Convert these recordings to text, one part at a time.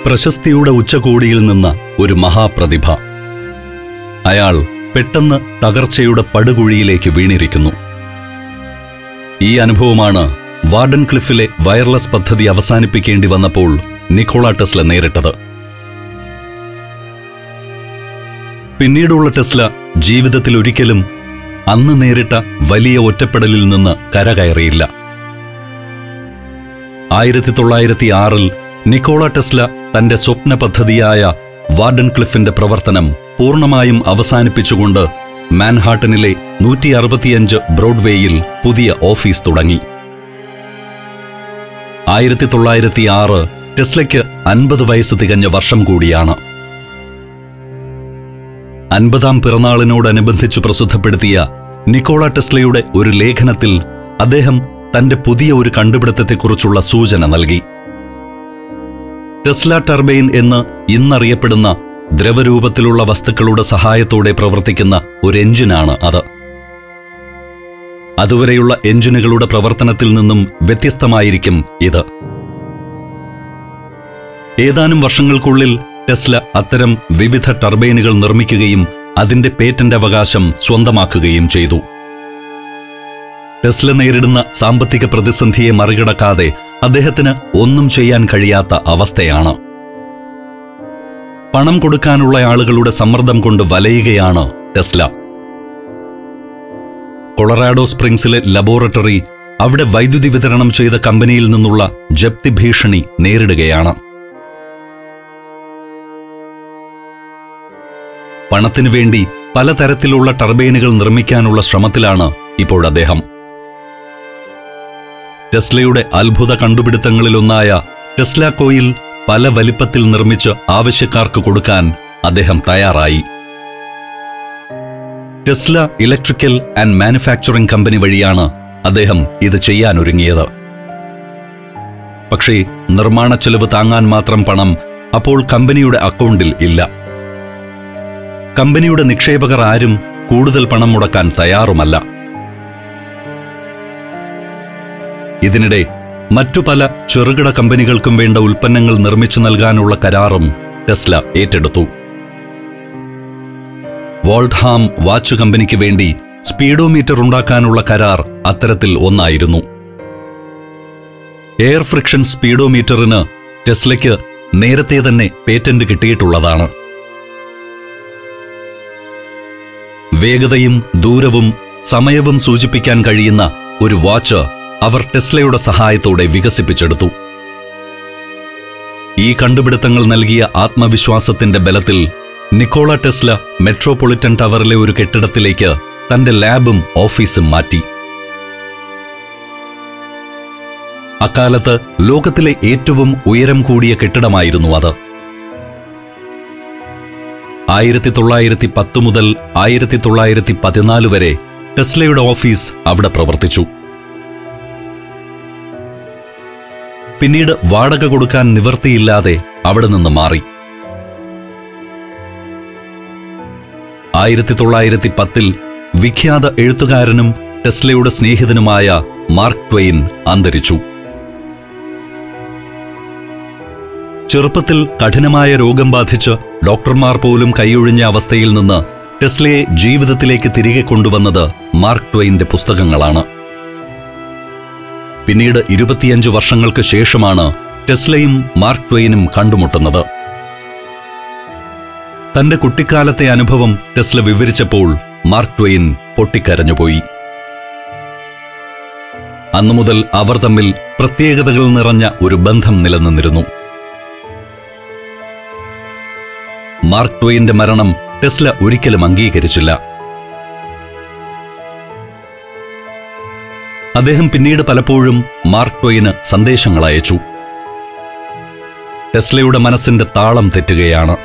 പ്രശസ്തിയുടെ ഉച്ചകോടിയിൽ നിന്ന് ഒരു മഹാപ്രതിഭ അയാൾ പെട്ടെന്ന് തകർച്ചയുടെ പടുകുഴിയിലേക്ക് വീണിരിക്കുന്നു ഈ അനുഭവമാണ് വാർഡൻ ക്ലിഫിലെ വയർലെസ് പദ്ധതി അവസാനിപ്പിക്കേണ്ടി വന്നപ്പോൾ നിക്കോള ടെസ്ല നേരിട്ടത് പിന്നീടുള്ള ടെസ്ല ജീവിതത്തിൽ ഒരിക്കലും അന്ന് നേരിട്ട വലിയ ഒറ്റപ്പെടലിൽ നിന്ന് കരകയറിയില്ല ആയിരത്തി തൊള്ളായിരത്തി ആറിൽ നിക്കോള ടെസ്ല തന്റെ സ്വപ്ന പദ്ധതിയായ വാർഡൻ ക്ലിഫിന്റെ പ്രവർത്തനം പൂർണ്ണമായും അവസാനിപ്പിച്ചുകൊണ്ട് മാൻഹാട്ടനിലെ നൂറ്റി അറുപത്തിയഞ്ച് ബ്രോഡ്വേയിൽ പുതിയ ഓഫീസ് തുടങ്ങി ആയിരത്തി തൊള്ളായിരത്തി ആറ് ടെസ്ലയ്ക്ക് അൻപത് വയസ്സ് തികഞ്ഞ വർഷം കൂടിയാണ് അൻപതാം പിറന്നാളിനോടനുബന്ധിച്ച് പ്രസിദ്ധപ്പെടുത്തിയ നിക്കോള ടെസ്ലയുടെ ഒരു ലേഖനത്തിൽ അദ്ദേഹം തന്റെ പുതിയ ഒരു കണ്ടുപിടുത്തത്തെക്കുറിച്ചുള്ള സൂചന നൽകി ടെസ്ല ടർബൈൻ എന്ന് ഇന്നറിയപ്പെടുന്ന ദ്രവരൂപത്തിലുള്ള വസ്തുക്കളുടെ സഹായത്തോടെ പ്രവർത്തിക്കുന്ന ഒരു എഞ്ചിനാണ് അത് അതുവരെയുള്ള എഞ്ചിനുകളുടെ പ്രവർത്തനത്തിൽ നിന്നും വ്യത്യസ്തമായിരിക്കും ഇത് ഏതാനും വർഷങ്ങൾക്കുള്ളിൽ ടെസ്ല അത്തരം വിവിധ ടർബൈനുകൾ നിർമ്മിക്കുകയും അതിന്റെ പേറ്റന്റ് അവകാശം സ്വന്തമാക്കുകയും ചെയ്തു ടെസ്ല നേരിടുന്ന സാമ്പത്തിക പ്രതിസന്ധിയെ മറികടക്കാതെ അദ്ദേഹത്തിന് ഒന്നും ചെയ്യാൻ കഴിയാത്ത അവസ്ഥയാണ് പണം കൊടുക്കാനുള്ള ആളുകളുടെ സമ്മർദ്ദം കൊണ്ട് വലയുകയാണ് ടെസ്ല കൊളറാഡോ സ്പ്രിങ്സിലെ ലബോറട്ടറി അവിടെ വൈദ്യുതി വിതരണം ചെയ്ത കമ്പനിയിൽ നിന്നുള്ള ജപ്തി ഭീഷണി നേരിടുകയാണ് പണത്തിനു വേണ്ടി പലതരത്തിലുള്ള ടർബൈനുകൾ നിർമ്മിക്കാനുള്ള ശ്രമത്തിലാണ് ഇപ്പോൾ അദ്ദേഹം ടെസ്ലയുടെ അത്ഭുത കണ്ടുപിടുത്തങ്ങളിലൊന്നായ ടെസ്ല കോയിൽ പല വലിപ്പത്തിൽ നിർമ്മിച്ച് ആവശ്യക്കാർക്ക് കൊടുക്കാൻ അദ്ദേഹം തയ്യാറായി Tesla electrical and manufacturing company വഴിയാണ് അദ്ദേഹം ഇത് ചെയ്യാനൊരുങ്ങിയത് പക്ഷേ നിർമ്മാണ ചെലവ് താങ്ങാൻ മാത്രം പണം അപ്പോൾ കമ്പനിയുടെ അക്കൗണ്ടിൽ ഇല്ല കമ്പനിയുടെ നിക്ഷേപകർ ആരും കൂടുതൽ പണം മുടക്കാൻ തയ്യാറുമല്ല ഇതിനിടെ മറ്റു പല ചെറുകിട കമ്പനികൾക്കും വേണ്ട ഉൽപ്പന്നങ്ങൾ നിർമ്മിച്ചു നൽകാനുള്ള കരാറും ടെസ്ല ഏറ്റെടുത്തു വോൾട്ട്ഹാം വാച്ച് കമ്പനിക്ക് വേണ്ടി സ്പീഡോമീറ്റർ ഉണ്ടാക്കാനുള്ള കരാർ അത്തരത്തിൽ ഒന്നായിരുന്നു എയർ ഫ്രിക്ഷൻ സ്പീഡോമീറ്ററിന് ടെസ്ലയ്ക്ക് നേരത്തെ തന്നെ പേറ്റന്റ് കിട്ടിയിട്ടുള്ളതാണ് വേഗതയും ദൂരവും സമയവും സൂചിപ്പിക്കാൻ കഴിയുന്ന ഒരു വാച്ച് അവർ ടെസ്ലയുടെ സഹായത്തോടെ വികസിപ്പിച്ചെടുത്തു ഈ കണ്ടുപിടുത്തങ്ങൾ നൽകിയ ആത്മവിശ്വാസത്തിന്റെ ബലത്തിൽ നിക്കോള ടെസ്ല മെട്രോപൊളിറ്റൻ ടവറിലെ ഒരു കെട്ടിടത്തിലേക്ക് തന്റെ ലാബും ഓഫീസും മാറ്റി അക്കാലത്ത് ലോകത്തിലെ ഏറ്റവും ഉയരം കൂടിയ കെട്ടിടമായിരുന്നു അത് ആയിരത്തി തൊള്ളായിരത്തി പത്ത് മുതൽ ആയിരത്തി തൊള്ളായിരത്തി പതിനാല് വരെ ടെസ്ലയുടെ ഓഫീസ് അവിടെ പ്രവർത്തിച്ചു പിന്നീട് വാടക കൊടുക്കാൻ നിവർത്തിയില്ലാതെ അവിടെ നിന്ന് മാറി ആയിരത്തി തൊള്ളായിരത്തി പത്തിൽ വിഖ്യാത എഴുത്തുകാരനും ടെസ്ലയുടെ സ്നേഹിതനുമായ മാർക്ക് ട്വെയിൻ അന്തരിച്ചു ചെറുപ്പത്തിൽ കഠിനമായ രോഗം ബാധിച്ച് ഡോക്ടർമാർ പോലും കൈയൊഴിഞ്ഞ അവസ്ഥയിൽ നിന്ന് ടെസ്ലയെ ജീവിതത്തിലേക്ക് തിരികെ കൊണ്ടുവന്നത് മാർക്ക് ട്വെയിന്റെ പുസ്തകങ്ങളാണ് പിന്നീട് ഇരുപത്തിയഞ്ച് വർഷങ്ങൾക്ക് ശേഷമാണ് ടെസ്ലയും മാർക്ക് ട്വെയിനും കണ്ടുമുട്ടുന്നത് തന്റെ കുട്ടിക്കാലത്തെ അനുഭവം ടെസ്ല വിവരിച്ചപ്പോൾ മാർക്ക് ട്വെയിൻ പൊട്ടിക്കരഞ്ഞുപോയി അന്നു മുതൽ അവർ തമ്മിൽ പ്രത്യേകതകൾ നിറഞ്ഞ ഒരു ബന്ധം നിലനിന്നിരുന്നു മാർക്ക് ട്വെയിന്റെ മരണം ടെസ്ല ഒരിക്കലും അംഗീകരിച്ചില്ല അദ്ദേഹം പിന്നീട് പലപ്പോഴും മാർക്ക് ട്വെയിന് സന്ദേശങ്ങൾ അയച്ചു ടെസ്ലയുടെ മനസ്സിന്റെ താളം തെറ്റുകയാണ്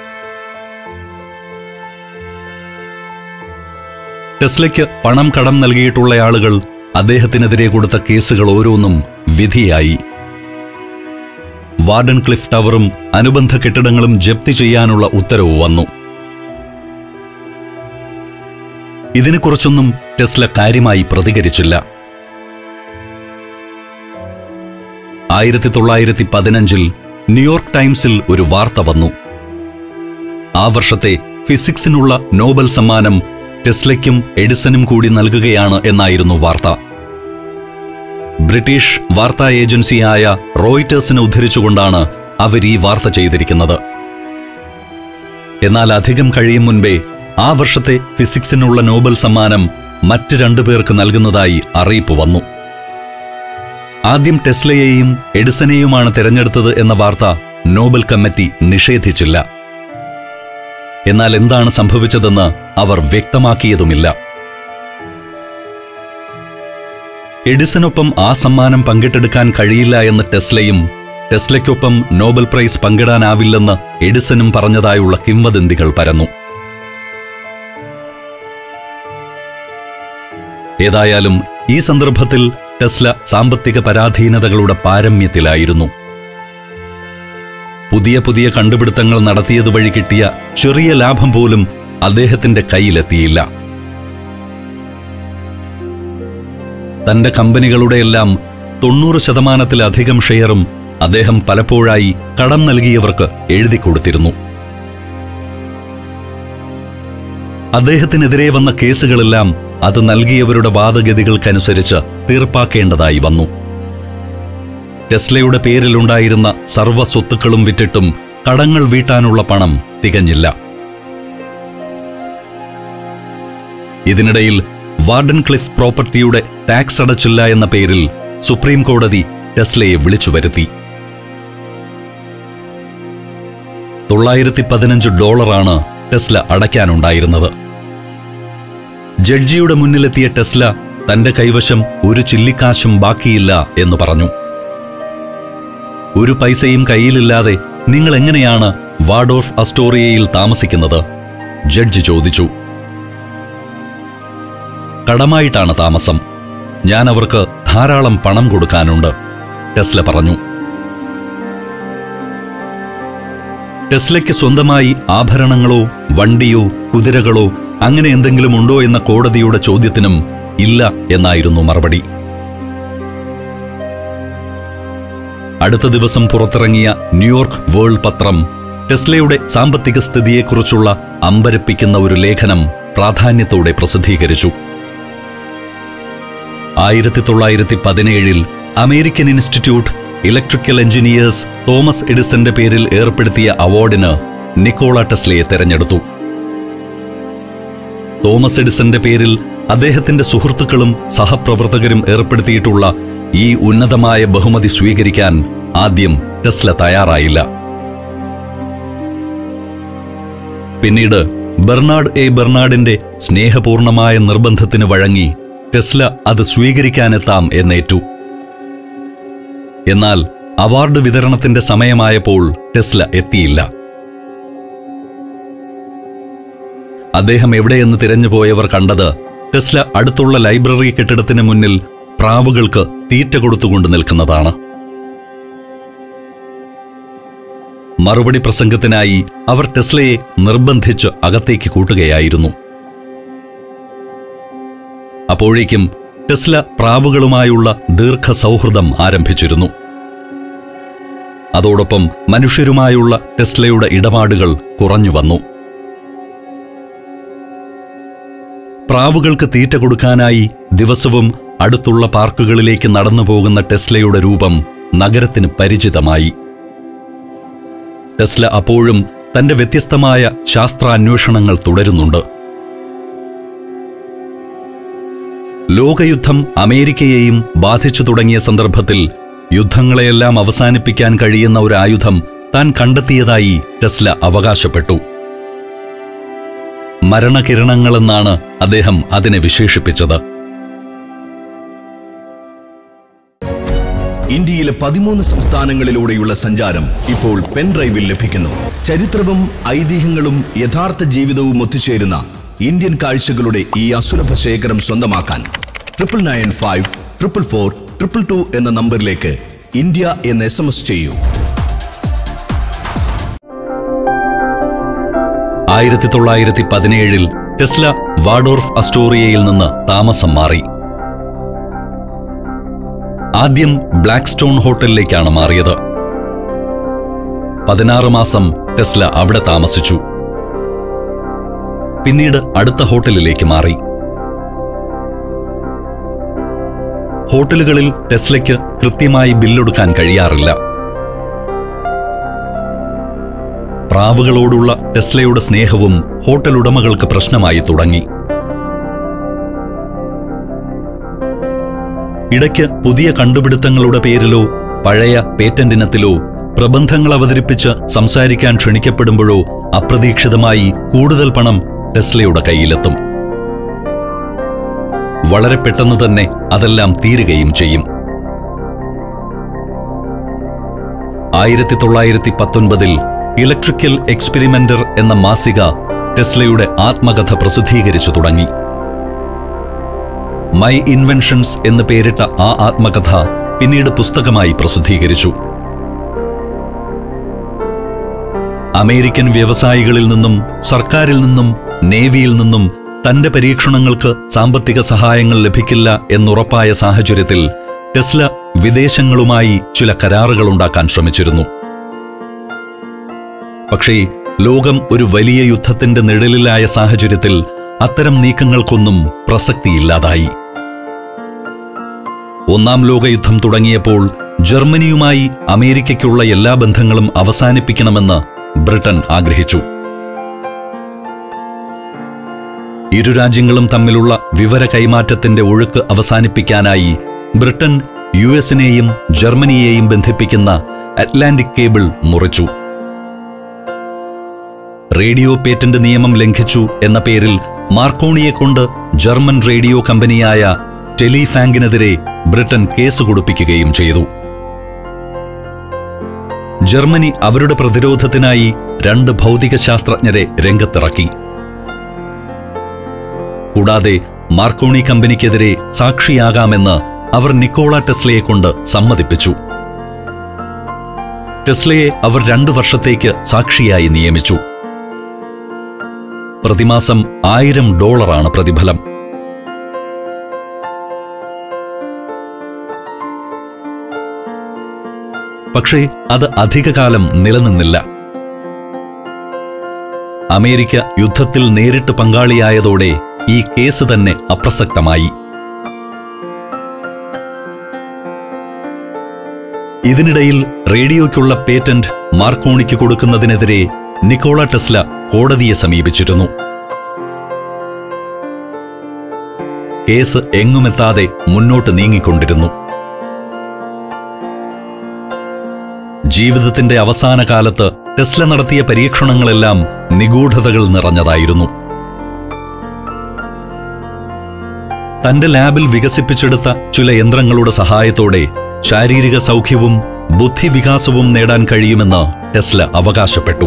ടെസ്ലയ്ക്ക് പണം കടം നൽകിയിട്ടുള്ള ആളുകൾ അദ്ദേഹത്തിനെതിരെ കൊടുത്ത കേസുകൾ ഓരോന്നും വിധിയായി വാർഡൻ ക്ലിഫ് ടവറും അനുബന്ധ കെട്ടിടങ്ങളും ജപ്തി ചെയ്യാനുള്ള ഉത്തരവ് വന്നു ഇതിനെക്കുറിച്ചൊന്നും ടെസ്ല കാര്യമായി പ്രതികരിച്ചില്ല ആയിരത്തി തൊള്ളായിരത്തി പതിനഞ്ചിൽ ന്യൂയോർക്ക് ടൈംസിൽ ഒരു വാർത്ത വന്നു ആ വർഷത്തെ ഫിസിക്സിനുള്ള നോബൽ സമ്മാനം ടെസ്ലയ്ക്കും എഡിസനും കൂടി നൽകുകയാണ് എന്നായിരുന്നു വാർത്ത ബ്രിട്ടീഷ് വാർത്താ ഏജൻസിയായ റോയിറ്റേഴ്സിനെ ഉദ്ധരിച്ചുകൊണ്ടാണ് അവർ ഈ വാർത്ത ചെയ്തിരിക്കുന്നത് എന്നാൽ അധികം കഴിയും മുൻപേ ആ വർഷത്തെ ഫിസിക്സിനുള്ള നോബൽ സമ്മാനം മറ്റ് രണ്ടു പേർക്ക് നൽകുന്നതായി അറിയിപ്പ് വന്നു ആദ്യം ടെസ്ലയെയും എഡിസനെയുമാണ് തിരഞ്ഞെടുത്തത് എന്ന വാർത്ത നോബൽ കമ്മിറ്റി നിഷേധിച്ചില്ല എന്നാൽ എന്താണ് സംഭവിച്ചതെന്ന് അവർ വ്യക്തമാക്കിയതുമില്ല എഡിസനൊപ്പം ആ സമ്മാനം പങ്കിട്ടെടുക്കാൻ കഴിയില്ല എന്ന് ടെസ്ലയും ടെസ്ലയ്ക്കൊപ്പം നോബൽ പ്രൈസ് പങ്കിടാനാവില്ലെന്ന് എഡിസനും പറഞ്ഞതായുള്ള കിംവദന്തികൾ പരന്നു ഏതായാലും ഈ സന്ദർഭത്തിൽ ടെസ്ല സാമ്പത്തിക പരാധീനതകളുടെ പാരമ്യത്തിലായിരുന്നു പുതിയ പുതിയ കണ്ടുപിടുത്തങ്ങൾ നടത്തിയതുവഴി കിട്ടിയ ചെറിയ ലാഭം പോലും അദ്ദേഹത്തിന്റെ കയ്യിലെത്തിയില്ല തന്റെ കമ്പനികളുടെയെല്ലാം തൊണ്ണൂറ് ശതമാനത്തിലധികം ഷെയറും അദ്ദേഹം പലപ്പോഴായി കടം നൽകിയവർക്ക് എഴുതി കൊടുത്തിരുന്നു അദ്ദേഹത്തിനെതിരെ വന്ന കേസുകളെല്ലാം അത് നൽകിയവരുടെ വാദഗതികൾക്കനുസരിച്ച് തീർപ്പാക്കേണ്ടതായി വന്നു ടെസ്ലയുടെ പേരിലുണ്ടായിരുന്ന സർവ്വ സ്വത്തുക്കളും വിറ്റിട്ടും കടങ്ങൾ വീട്ടാനുള്ള പണം തികഞ്ഞില്ല ഇതിനിടയിൽ വാർഡൻ ക്ലിഫ് പ്രോപ്പർട്ടിയുടെ ടാക്സ് അടച്ചില്ല എന്ന പേരിൽ സുപ്രീം കോടതി ടെസ്ലയെ വിളിച്ചു വരുത്തി തൊള്ളായിരത്തി പതിനഞ്ച് ഡോളറാണ് ടെസ്ല അടയ്ക്കാനുണ്ടായിരുന്നത് ജഡ്ജിയുടെ മുന്നിലെത്തിയ ടെസ്ല തന്റെ കൈവശം ഒരു ചില്ലിക്കാശും ബാക്കിയില്ല എന്ന് പറഞ്ഞു ഒരു പൈസയും കയ്യിലില്ലാതെ നിങ്ങൾ എങ്ങനെയാണ് വാർഡോഫ് അസ്റ്റോറിയയിൽ താമസിക്കുന്നത് ജഡ്ജി ചോദിച്ചു കടമായിട്ടാണ് താമസം ഞാൻ അവർക്ക് ധാരാളം പണം കൊടുക്കാനുണ്ട് ടെസ്ല പറഞ്ഞു ടെസ്ലയ്ക്ക് സ്വന്തമായി ആഭരണങ്ങളോ വണ്ടിയോ കുതിരകളോ അങ്ങനെ എന്തെങ്കിലും ഉണ്ടോ എന്ന കോടതിയുടെ ചോദ്യത്തിനും ഇല്ല എന്നായിരുന്നു മറുപടി അടുത്ത ദിവസം പുറത്തിറങ്ങിയ ന്യൂയോർക്ക് വേൾഡ് പത്രം ടെസ്ലയുടെ സാമ്പത്തിക സ്ഥിതിയെക്കുറിച്ചുള്ള അമ്പരപ്പിക്കുന്ന ഒരു ലേഖനം പ്രാധാന്യത്തോടെ പ്രസിദ്ധീകരിച്ചു ആയിരത്തി തൊള്ളായിരത്തി പതിനേഴിൽ American Institute electrical engineers Thomas എഡിസന്റെ പേരിൽ ഏർപ്പെടുത്തിയ അവാർഡിന് നിക്കോള ടെസ്ലയെ തെരഞ്ഞെടുത്തു തോമസ് എഡിസന്റെ പേരിൽ അദ്ദേഹത്തിന്റെ സുഹൃത്തുക്കളും സഹപ്രവർത്തകരും ഏർപ്പെടുത്തിയിട്ടുള്ള ഈ ഉന്നതമായ ബഹുമതി സ്വീകരിക്കാൻ ആദ്യം ടെസ്ല തയ്യാറായില്ല പിന്നീട് ബെർണാഡ് എ ബെർണാഡിന്റെ സ്നേഹപൂർണമായ നിർബന്ധത്തിന് വഴങ്ങി ടെസ്ല അത് സ്വീകരിക്കാനെത്താം എന്നേറ്റു എന്നാൽ അവാർഡ് വിതരണത്തിന്റെ സമയമായപ്പോൾ ടെസ്ല എത്തിയില്ല അദ്ദേഹം എവിടെയെന്ന് തിരഞ്ഞുപോയവർ കണ്ടത് ടെസ്ല അടുത്തുള്ള ലൈബ്രറി കെട്ടിടത്തിന് മുന്നിൽ പ്രാവുകൾക്ക് തീറ്റ കൊടുത്തുകൊണ്ട് നിൽക്കുന്നതാണ് മറുപടി പ്രസംഗത്തിനായി അവർ ടെസ്ലയെ നിർബന്ധിച്ച് അകത്തേക്ക് കൂട്ടുകയായിരുന്നു അപ്പോഴേക്കും ടെസ്ല പ്രാവുകളുമായുള്ള ദീർഘസൗഹൃദം ആരംഭിച്ചിരുന്നു അതോടൊപ്പം മനുഷ്യരുമായുള്ള ടെസ്ലയുടെ ഇടപാടുകൾ കുറഞ്ഞു വന്നു പ്രാവുകൾക്ക് തീറ്റ കൊടുക്കാനായി ദിവസവും അടുത്തുള്ള പാർക്കുകളിലേക്ക് നടന്നു പോകുന്ന ടെസ്ലയുടെ രൂപം നഗരത്തിന് പരിചിതമായി ടെസ്ല അപ്പോഴും തന്റെ വ്യത്യസ്തമായ ശാസ്ത്രാന്വേഷണങ്ങൾ തുടരുന്നുണ്ട് ലോകയുദ്ധം അമേരിക്കയെയും ബാധിച്ചു തുടങ്ങിയ സന്ദർഭത്തിൽ യുദ്ധങ്ങളെയെല്ലാം അവസാനിപ്പിക്കാൻ കഴിയുന്ന ഒരു ആയുധം താൻ കണ്ടെത്തിയതായി ടെസ്ല അവകാശപ്പെട്ടു മരണകിരണങ്ങളെന്നാണ് അദ്ദേഹം അതിനെ വിശേഷിപ്പിച്ചത് ഇന്ത്യയിലെ പതിമൂന്ന് സംസ്ഥാനങ്ങളിലൂടെയുള്ള സഞ്ചാരം ഇപ്പോൾ പെൻഡ്രൈവിൽ ലഭിക്കുന്നു ചരിത്രവും ഐതിഹ്യങ്ങളും യഥാർത്ഥ ജീവിതവും ഒത്തുചേരുന്ന ഇന്ത്യൻ കാഴ്ചകളുടെ ഈ അസുലഭ ശേഖരം സ്വന്തമാക്കാൻ triple nine five triple four triple two എന്ന നമ്പറിലേക്ക് ഇന്ത്യ എന്ന് എസ് എം എസ് ചെയ്യൂ ആയിരത്തി തൊള്ളായിരത്തി പതിനേഴിൽ ടെസ്ല വാഡോർഫ് അസ്റ്റോറിയയിൽ നിന്ന് താമസം മാറി ആദ്യം ബ്ലാക്ക് സ്റ്റോൺ ഹോട്ടലിലേക്കാണ് മാറിയത് പതിനാറ് മാസം ടെസ്ല അവിടെ താമസിച്ചു പിന്നീട് അടുത്ത ഹോട്ടലിലേക്ക് മാറി ഹോട്ടലുകളിൽ ടെസ്ലയ്ക്ക് കൃത്യമായി ബില്ലൊടുക്കാൻ കഴിയാറില്ല പ്രാവുകളോടുള്ള ടെസ്ലയുടെ സ്നേഹവും ഹോട്ടൽ ഉടമകൾക്ക് പ്രശ്നമായി തുടങ്ങി ഇടയ്ക്ക് പുതിയ കണ്ടുപിടുത്തങ്ങളുടെ പേരിലോ പഴയ പേറ്റന്റിനത്തിലോ പ്രബന്ധങ്ങൾ അവതരിപ്പിച്ച് സംസാരിക്കാൻ ക്ഷണിക്കപ്പെടുമ്പോഴോ അപ്രതീക്ഷിതമായി കൂടുതൽ പണം ടെസ്ലയുടെ കയ്യിലെത്തും വളരെ പെട്ടെന്ന് തന്നെ അതെല്ലാം തീരുകയും ചെയ്യും ആയിരത്തി തൊള്ളായിരത്തി പത്തൊൻപതിൽ ഇലക്ട്രിക്കൽ എക്സ്പെരിമെന്റർ എന്ന മാസിക ടെസ്ലയുടെ ആത്മകഥ പ്രസിദ്ധീകരിച്ചു തുടങ്ങി മൈ ഇൻവെൻഷൻസ് എന്ന് പേരിട്ട ആ ആത്മകഥ പിന്നീട് പുസ്തകമായി പ്രസിദ്ധീകരിച്ചു അമേരിക്കൻ വ്യവസായികളിൽ നിന്നും സർക്കാരിൽ നിന്നും നേവിയിൽ നിന്നും തന്റെ പരീക്ഷണങ്ങൾക്ക് സാമ്പത്തിക സഹായങ്ങൾ ലഭിക്കില്ല എന്നുറപ്പായ സാഹചര്യത്തിൽ ടെസ്ല വിദേശങ്ങളുമായി ചില കരാറുകൾ ഉണ്ടാക്കാൻ ശ്രമിച്ചിരുന്നു പക്ഷേ ലോകം ഒരു വലിയ യുദ്ധത്തിന്റെ നിഴലിലായ സാഹചര്യത്തിൽ അത്തരം നീക്കങ്ങൾക്കൊന്നും പ്രസക്തിയില്ലാതായി ഒന്നാം ലോകയുദ്ധം തുടങ്ങിയപ്പോൾ ജർമ്മനിയുമായി അമേരിക്കയ്ക്കുള്ള എല്ലാ ബന്ധങ്ങളും അവസാനിപ്പിക്കണമെന്ന് ബ്രിട്ടൻ ആഗ്രഹിച്ചു ഇരു രാജ്യങ്ങളും തമ്മിലുള്ള വിവര കൈമാറ്റത്തിന്റെ ഒഴുക്ക് അവസാനിപ്പിക്കാനായി ബ്രിട്ടൻ യു എസിനെയും ജർമ്മനിയെയും ബന്ധിപ്പിക്കുന്ന അറ്റ്ലാന്റിക് കേബിൾ മുറിച്ചു റേഡിയോ പേറ്റന്റ് നിയമം ലംഘിച്ചു എന്ന പേരിൽ മാർക്കോണിയെ കൊണ്ട് ജർമ്മൻ റേഡിയോ കമ്പനിയായ ടെലിഫാങ്കിനെതിരെ ബ്രിട്ടൻ കേസ് കൊടുപ്പിക്കുകയും ചെയ്തു ജർമ്മനി അവരുടെ പ്രതിരോധത്തിനായി രണ്ട് ഭൗതികശാസ്ത്രജ്ഞരെ രംഗത്തിറക്കി കൂടാതെ മാർക്കോണി കമ്പനിക്കെതിരെ സാക്ഷിയാകാമെന്ന് അവർ നിക്കോള ടെസ്ലയെ കൊണ്ട് സമ്മതിപ്പിച്ചു ടെസ്ലയെ അവർ രണ്ടു വർഷത്തേക്ക് സാക്ഷിയായി നിയമിച്ചു പ്രതിമാസം ആയിരം ഡോളറാണ് പ്രതിഫലം പക്ഷേ അത് അധികകാലം നിലനിന്നില്ല അമേരിക്ക യുദ്ധത്തിൽ നേരിട്ട് പങ്കാളിയായതോടെ ഈ കേസ് തന്നെ അപ്രസക്തമായി ഇതിനിടയിൽ റേഡിയോയ്ക്കുള്ള പേറ്റന്റ് മാർക്കോണിക്ക് കൊടുക്കുന്നതിനെതിരെ നിക്കോള ടെസ്ല കോടതിയെ സമീപിച്ചിരുന്നു കേസ് എങ്ങുമെത്താതെ മുന്നോട്ട് നീങ്ങിക്കൊണ്ടിരുന്നു ജീവിതത്തിന്റെ അവസാന കാലത്ത് ടെസ്ല നടത്തിയ പരീക്ഷണങ്ങളെല്ലാം നിഗൂഢതകൾ നിറഞ്ഞതായിരുന്നു തന്റെ ലാബിൽ വികസിപ്പിച്ചെടുത്ത ചില യന്ത്രങ്ങളുടെ സഹായത്തോടെ ശാരീരിക സൗഖ്യവും ബുദ്ധിവികാസവും നേടാൻ കഴിയുമെന്ന് ടെസ്ല അവകാശപ്പെട്ടു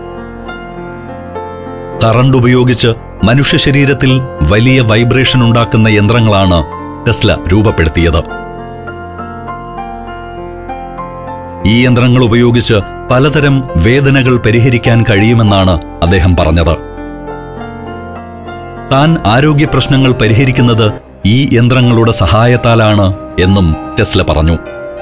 കറണ്ട് ഉപയോഗിച്ച് മനുഷ്യ ശരീരത്തിൽ വലിയ വൈബ്രേഷൻ ഉണ്ടാക്കുന്ന യന്ത്രങ്ങളാണ് ടെസ്ല രൂപപ്പെടുത്തിയത് ഈ യന്ത്രങ്ങൾ ഉപയോഗിച്ച് പലതരം വേദനകൾ പരിഹരിക്കാൻ കഴിയുമെന്നാണ് അദ്ദേഹം പറഞ്ഞത് താൻ ആരോഗ്യ പ്രശ്നങ്ങൾ പരിഹരിക്കുന്നത് ഈ യന്ത്രങ്ങളുടെ സഹായത്താലാണ് എന്നും ടെസ്ല പറഞ്ഞു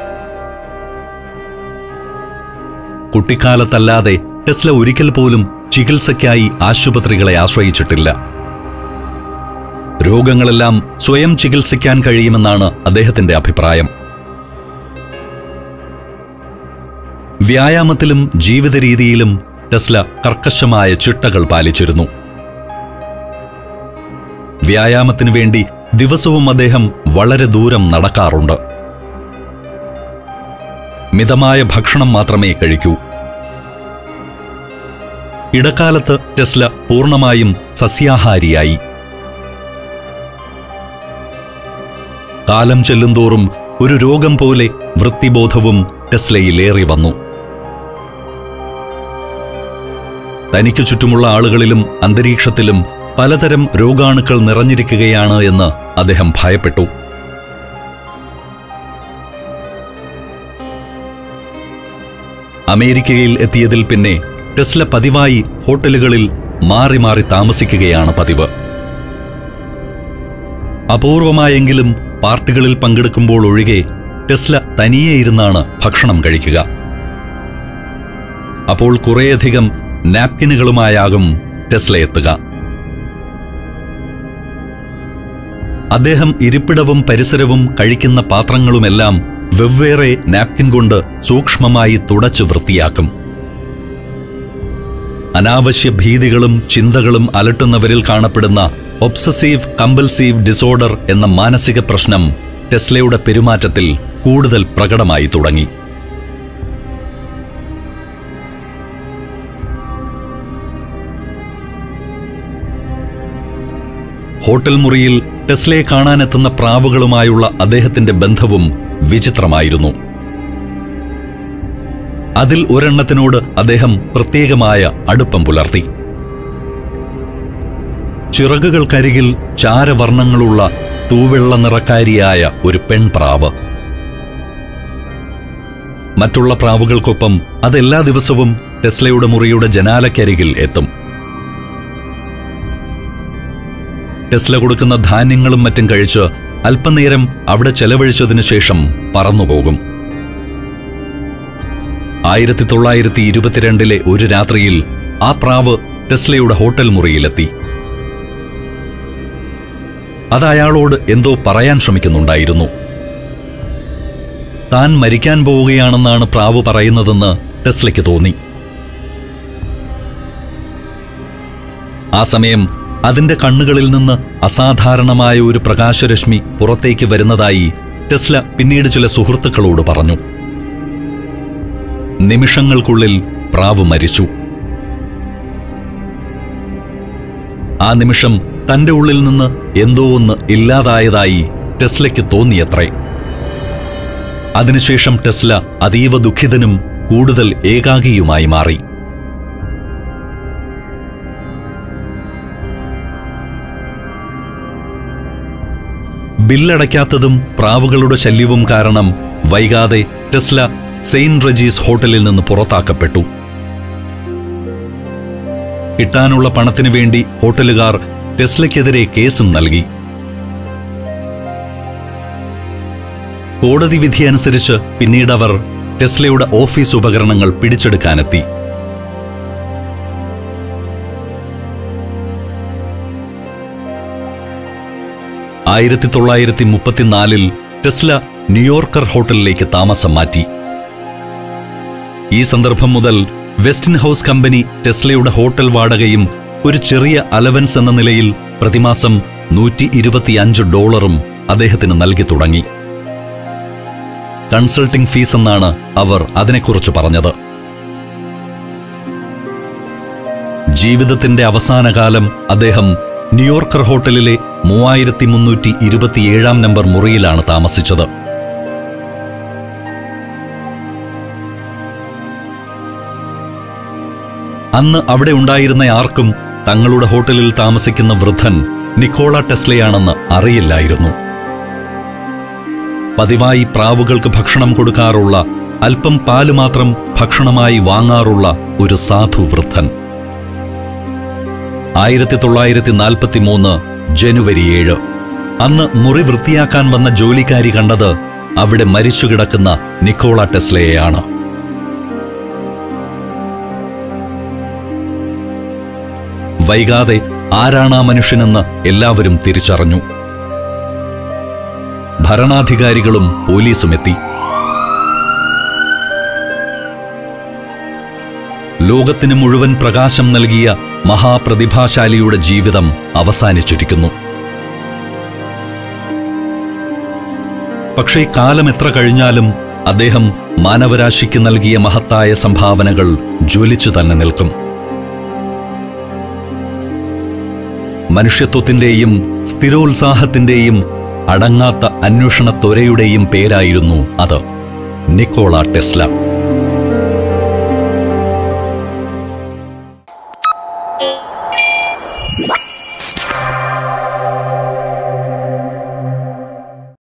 കുട്ടിക്കാലത്തല്ലാതെ ടെസ്ല ഒരിക്കൽ പോലും ചികിത്സയ്ക്കായി ആശുപത്രികളെ ആശ്രയിച്ചിട്ടില്ല രോഗങ്ങളെല്ലാം സ്വയം ചികിത്സിക്കാൻ കഴിയുമെന്നാണ് അദ്ദേഹത്തിന്റെ അഭിപ്രായം വ്യായാമത്തിലും ജീവിത രീതിയിലും ടെസ്ല കർക്കശമായ ചിട്ടകൾ പാലിച്ചിരുന്നു വ്യായാമത്തിനു വേണ്ടി ദിവസവും അദ്ദേഹം വളരെ ദൂരം നടക്കാറുണ്ട് മിതമായ ഭക്ഷണം മാത്രമേ കഴിക്കൂ ഇടക്കാലത്ത് ടെസ്ല പൂർണ്ണമായും സസ്യാഹാരിയായി കാലം ചെല്ലുന്തോറും ഒരു രോഗം പോലെ വൃത്തിബോധവും ടെസ്ലയിലേറി വന്നു തനിക്കു ചുറ്റുമുള്ള ആളുകളിലും അന്തരീക്ഷത്തിലും പലതരം രോഗാണുക്കൾ നിറഞ്ഞിരിക്കുകയാണ് എന്ന് അദ്ദേഹം ഭയപ്പെട്ടു അമേരിക്കയിൽ എത്തിയതിൽ പിന്നെ ടെസ്ല പതിവായി ഹോട്ടലുകളിൽ മാറി മാറി താമസിക്കുകയാണ് പതിവ് അപൂർവമായെങ്കിലും പാർട്ടികളിൽ പങ്കെടുക്കുമ്പോൾ ഒഴികെ ടെസ്ല തനിയെ ഇരുന്നാണ് ഭക്ഷണം കഴിക്കുക അപ്പോൾ കുറേയധികം നാപ്കിനുകളുമായാകും ടെസ്ല എത്തുക അദ്ദേഹം ഇരിപ്പിടവും പരിസരവും കഴിക്കുന്ന പാത്രങ്ങളുമെല്ലാം വെവ്വേറെ നാപ്കിൻ കൊണ്ട് സൂക്ഷ്മമായി തുടച്ച് വൃത്തിയാക്കും അനാവശ്യ ഭീതികളും ചിന്തകളും അലട്ടുന്നവരിൽ കാണപ്പെടുന്ന ഒബ്സസീവ് കമ്പൽസീവ് ഡിസോർഡർ എന്ന മാനസിക പ്രശ്നം ടെസ്ലയുടെ പെരുമാറ്റത്തിൽ കൂടുതൽ പ്രകടമായി തുടങ്ങി ഹോട്ടൽ മുറിയിൽ ടെസ്ലയെ കാണാനെത്തുന്ന പ്രാവുകളുമായുള്ള അദ്ദേഹത്തിന്റെ ബന്ധവും വിചിത്രമായിരുന്നു അതിൽ ഒരെണ്ണത്തിനോട് അദ്ദേഹം പ്രത്യേകമായ അടുപ്പം പുലർത്തി ചിറകുകൾക്കരികിൽ ചാരവർണ്ണങ്ങളുള്ള തൂവെള്ള നിറക്കാരിയായ ഒരു പെൺപ്രാവ് മറ്റുള്ള പ്രാവുകൾക്കൊപ്പം അതെല്ലാ ദിവസവും ടെസ്ലയുടെ മുറിയുടെ ജനാലക്കരികിൽ എത്തും ടെസ്ല കൊടുക്കുന്ന ധാന്യങ്ങളും മറ്റും കഴിച്ച് അല്പനേരം അവിടെ ചെലവഴിച്ചതിനു ശേഷം പറന്നുപോകും ആയിരത്തി തൊള്ളായിരത്തി ഇരുപത്തിരണ്ടിലെ ഒരു രാത്രിയിൽ ആ പ്രാവ് ടെസ്ലയുടെ ഹോട്ടൽ മുറിയിലെത്തി അത് അയാളോട് എന്തോ പറയാൻ ശ്രമിക്കുന്നുണ്ടായിരുന്നു താൻ മരിക്കാൻ പോവുകയാണെന്നാണ് പ്രാവ് പറയുന്നതെന്ന് ടെസ്ലയ്ക്ക് തോന്നി ആ സമയം അതിന്റെ കണ്ണുകളിൽ നിന്ന് അസാധാരണമായ ഒരു പ്രകാശരശ്മി പുറത്തേക്ക് വരുന്നതായി ടെസ്ല പിന്നീട് ചില സുഹൃത്തുക്കളോട് പറഞ്ഞു നിമിഷങ്ങൾക്കുള്ളിൽ പ്രാവ് മരിച്ചു ആ നിമിഷം തന്റെ ഉള്ളിൽ നിന്ന് എന്തോ ഒന്ന് ഇല്ലാതായതായി ടെസ്ലയ്ക്ക് തോന്നിയത്രേ അതിനുശേഷം ടെസ്ല അതീവ ദുഃഖിതനും കൂടുതൽ ഏകാഗിയുമായി മാറി ബില്ലടയ്ക്കാത്തതും പ്രാവുകളുടെ ശല്യവും കാരണം വൈകാതെ ടെസ്ല സെയിന്റ് റജീസ് ഹോട്ടലിൽ നിന്ന് പുറത്താക്കപ്പെട്ടു കിട്ടാനുള്ള പണത്തിനു വേണ്ടി ഹോട്ടലുകാർ ടെസ്ലയ്ക്കെതിരെ കേസും നൽകി കോടതി വിധി അനുസരിച്ച് പിന്നീട് അവർ ടെസ്ലയുടെ ഓഫീസ് ഉപകരണങ്ങൾ പിടിച്ചെടുക്കാനെത്തി ആയിരത്തി തൊള്ളായിരത്തി മുപ്പത്തിനാലിൽ ടെസ്ല ന്യൂയോർക്കർ ഹോട്ടലിലേക്ക് താമസം മാറ്റി ഈ സന്ദർഭം മുതൽ വെസ്റ്റിൻ ഹൗസ് കമ്പനി ടെസ്ലയുടെ ഹോട്ടൽ വാടകയും ഒരു ചെറിയ അലവൻസ് എന്ന നിലയിൽ പ്രതിമാസം നൂറ്റി ഇരുപത്തിയഞ്ച് ഡോളറും അദ്ദേഹത്തിന് നൽകി തുടങ്ങി കൺസൾട്ടിംഗ് ഫീസ് എന്നാണ് അവർ അതിനെക്കുറിച്ച് പറഞ്ഞത് ജീവിതത്തിന്റെ അവസാനകാലം അദ്ദേഹം ന്യൂയോർക്കർ ഹോട്ടലിലെ മൂവായിരത്തി മുന്നൂറ്റി ഇരുപത്തിയേഴാം നമ്പർ മുറിയിലാണ് താമസിച്ചത് അന്ന് അവിടെ ഉണ്ടായിരുന്ന ആർക്കും തങ്ങളുടെ ഹോട്ടലിൽ താമസിക്കുന്ന വൃദ്ധൻ നിക്കോള ടെസ്ലയാണെന്ന് അറിയില്ലായിരുന്നു പതിവായി പ്രാവുകൾക്ക് ഭക്ഷണം കൊടുക്കാറുള്ള അല്പം പാല് മാത്രം ഭക്ഷണമായി വാങ്ങാറുള്ള ഒരു സാധു വൃദ്ധൻ ആയിരത്തി തൊള്ളായിരത്തി നാൽപ്പത്തി മൂന്ന് ജനുവരി ഏഴ് അന്ന് മുറി വൃത്തിയാക്കാൻ വന്ന ജോലിക്കാരി കണ്ടത് അവിടെ മരിച്ചുകിടക്കുന്ന നിക്കോള ടെസ്ലയെയാണ് വൈകാതെ ആരാണ് ആ മനുഷ്യനെന്ന് എല്ലാവരും തിരിച്ചറിഞ്ഞു ഭരണാധികാരികളും പോലീസും എത്തി ലോകത്തിന് മുഴുവൻ പ്രകാശം നൽകിയ മഹാപ്രതിഭാശാലിയുടെ ജീവിതം അവസാനിച്ചിരിക്കുന്നു പക്ഷേ കാലം എത്ര കഴിഞ്ഞാലും അദ്ദേഹം മാനവരാശിക്ക് നൽകിയ മഹത്തായ സംഭാവനകൾ ജ്വലിച്ചു തന്നെ നിൽക്കും മനുഷ്യത്വത്തിന്റെയും സ്ഥിരോത്സാഹത്തിന്റെയും അടങ്ങാത്ത അന്വേഷണ ത്വരയുടെയും പേരായിരുന്നു അത് നിക്കോള ടെസ്ല